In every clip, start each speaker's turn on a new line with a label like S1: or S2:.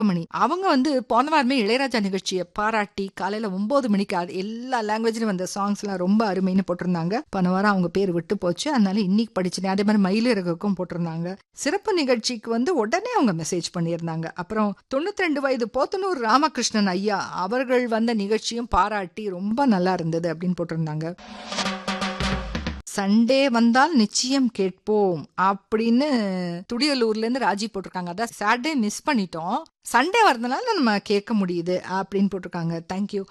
S1: மணி அவங்க வந்து போன வாரமே இளையராஜா நிகழ்ச்சியை பாராட்டி காலையில ஒன்பது மணிக்கு அது எல்லா லாங்குவேஜ்லயும் வந்த சாங்ஸ் எல்லாம் ரொம்ப அருமைன்னு போட்டிருந்தாங்க போன வாரம் அவங்க பேர் விட்டு போச்சு அதனால இன்னைக்கு படிச்சேன் அதே மாதிரி மயிலிறகுக்கும் போட்டிருந்தாங்க சிறப்பு நிகழ்ச்சிக்கு வந்து உடனே அவங்க மெசேஜ் பண்ணியிருந்தாங்க அப்புறம் தொண்ணூத்தி ரெண்டு வயது போத்தனூர் ராமகிருஷ்ணன் ஐயா அவர்கள் வந்த நிகழ்ச்சியும் பாராட்டி ரொம்ப நல்லா இருந்தது அப்படின்னு போட்டிருந்தாங்க சண்டே வந்தால் நிச்சயம் கேட்போம் அப்படின்னு துடியலூர்ல இருந்து ராஜி போட்டிருக்காங்க அதான் சாட்டர்டே மிஸ் பண்ணிட்டோம் சண்டே வரதுனால நம்ம கேட்க முடியுது அப்படின்னு போட்டிருக்காங்க தேங்க்யூ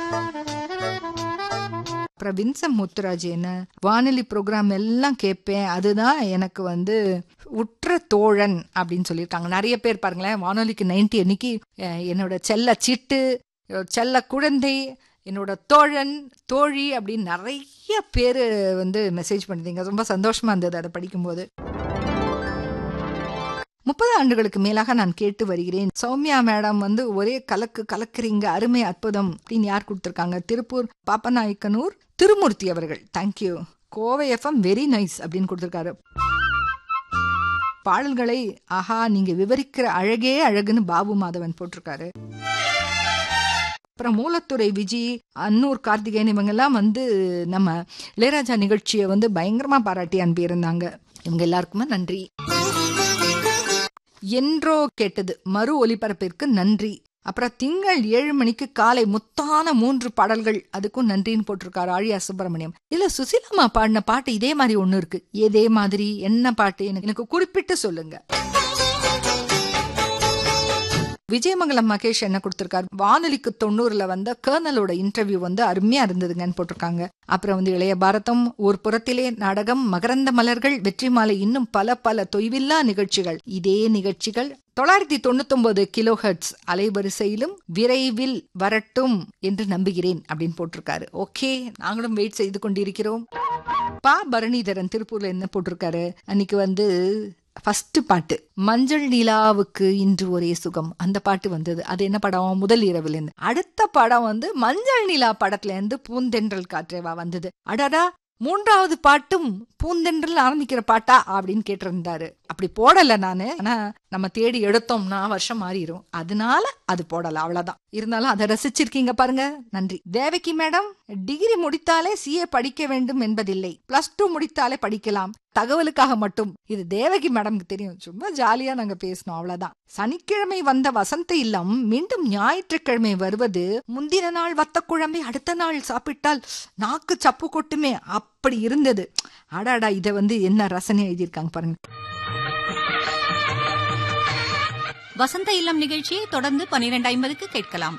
S1: அப்புறம் வின்சம் முத்துராஜ் என்ன வானொலி ப்ரோக்ராம் எல்லாம் கேட்பேன் அதுதான் எனக்கு வந்து உற்ற தோழன் அப்படின்னு சொல்லியிருக்காங்க நிறைய பேர் பாருங்களேன் வானொலிக்கு நைன்டி அன்னைக்கு அஹ், என்னோட செல்ல சிட்டு செல்ல குழந்தை என்னோட தோழன் தோழி அப்படின்னு நிறைய பேர் வந்து மெசேஜ் பண்ணிருந்தீங்க ரொம்ப சந்தோஷமா இருந்தது அதை படிக்கும்போது முப்பது ஆண்டுகளுக்கு மேலாக நான் கேட்டு வருகிறேன் சௌமியா மேடம் வந்து ஒரே கலக்கு கலக்குறீங்க அருமை அற்புதம் அப்படின்னு யார் கொடுத்துருக்காங்க திருப்பூர் பாப்பநாயக்கனூர் திருமூர்த்தி அவர்கள் thank you Kovai FM very nice அப்படின்னு கொடுத்துருக்காரு பாடல்களை ஆஹா நீங்க விவரிக்கிற அழகே அழகுன்னு பாபு மாதவன் போட்டிருக்காரு அப்புறம் மூலத்துறை விஜி அன்னூர் கார்த்திகேயன் இவங்கெல்லாம் வந்து நம்ம இளையராஜா நிகழ்ச்சியை வந்து பயங்கரமா பாராட்டி அனுப்பியிருந்தாங்க இவங்க எல்லாருக்குமே நன்றி என்றோ கேட்டது மறு ஒலிபரப்பிற்கு நன்றி அப்புறம் திங்கள் ஏழு மணிக்கு காலை முத்தான மூன்று பாடல்கள் அதுக்கும் நன்றின்னு போட்டிருக்காரு ஆழியா சுப்பிரமணியம் இல்ல சுசிலாமா பாடின பாட்டு இதே மாதிரி ஒண்ணு இருக்கு இதே மாதிரி என்ன பாட்டு எனக்கு எனக்கு குறிப்பிட்டு சொல்லுங்க விஜயமங்கலம் மகேஷ் என்ன கொடுத்திருக்காரு வானொலிக்கு தொண்ணூறுல வந்த கர்னலோட இன்டர்வியூ வந்து அருமையா இருந்ததுங்கன்னு போட்டிருக்காங்க அப்புறம் வந்து இளைய பாரதம் ஒரு புறத்திலே நாடகம் மகரந்த மலர்கள் வெற்றி மாலை இன்னும் பல பல தொய்வில்லா நிகழ்ச்சிகள் இதே நிகழ்ச்சிகள் தொள்ளாயிரத்தி தொண்ணூத்தி ஒன்பது கிலோ ஹெர்ட்ஸ் அலைவரிசையிலும் விரைவில் வரட்டும் என்று நம்புகிறேன் அப்படின்னு போட்டிருக்காரு ஓகே நாங்களும் வெயிட் செய்து கொண்டிருக்கிறோம் பா பரணிதரன் திருப்பூர்ல என்ன போட்டிருக்காரு அன்னைக்கு வந்து ஃபர்ஸ்ட் பாட்டு மஞ்சள் நிலாவுக்கு இன்று ஒரே சுகம் அந்த பாட்டு வந்தது அது என்ன படம் முதல் இரவுல இருந்து அடுத்த படம் வந்து மஞ்சள் நிலா படத்துல இருந்து பூந்தென்றல் காற்றேவா வந்தது அடடா மூன்றாவது பாட்டும் பூந்தென்றல் ஆரம்பிக்கிற பாட்டா அப்படின்னு கேட்டிருந்தாரு அப்படி போடல நானு ஆனா நம்ம தேடி எடுத்தோம்னா வருஷம் மாறிடும் அதனால அது போடல அவ்வளவுதான் இருந்தாலும் அதை ரசிச்சிருக்கீங்க பாருங்க நன்றி தேவகி மேடம் டிகிரி முடித்தாலே சிஏ படிக்க வேண்டும் என்பதில்லை பிளஸ் டூ முடித்தாலே படிக்கலாம் தகவலுக்காக மட்டும் இது தேவகி மேடம்க்கு தெரியும் சும்மா ஜாலியா நாங்க பேசணும் அவ்வளவுதான் சனிக்கிழமை வந்த வசந்த இல்லம் மீண்டும் ஞாயிற்றுக்கிழமை வருவது முந்தின நாள் வத்த குழம்பை அடுத்த நாள் சாப்பிட்டால் நாக்கு சப்பு கொட்டுமே அப்படி இருந்தது அடாடா இதை வந்து என்ன ரசனை எழுதியிருக்காங்க பாருங்க
S2: வசந்த இல்லம் நிகழ்ச்சியை தொடர்ந்து பனிரெண்டு ஐம்பதுக்கு கேட்கலாம்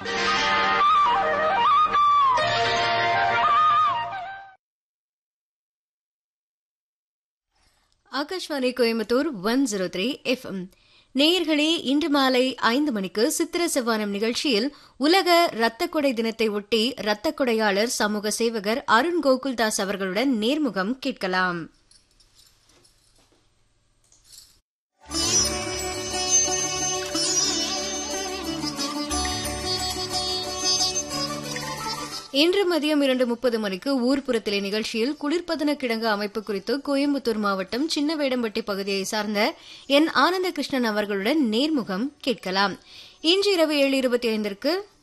S3: Akashvani Coimbatore one zero three FM நேயர்களே இன்று மாலை ஐந்து மணிக்கு சித்திர செவ்வானம் நிகழ்ச்சியில் உலக இரத்த கொடை தினத்தை ஒட்டி இரத்த கொடையாளர் சமூக சேவகர் அருண் கோகுல்தாஸ் அவர்களுடன் நேர்முகம் கேட்கலாம் இன்று மதியம் இரண்டு முப்பது மணிக்கு ஊர்ப்புறத்திலே நிகழ்ச்சியில் குளிர்பதன கிடங்கு அமைப்பு குறித்து கோயம்புத்தூர் மாவட்டம் சின்ன வேடம்பட்டி பகுதியை சார்ந்த என் ஆனந்த கிருஷ்ணன் அவர்களுடன் நேர்முகம் கேட்கலாம் இன்று இரவு ஏழு இருபத்தி ஐந்திற்கு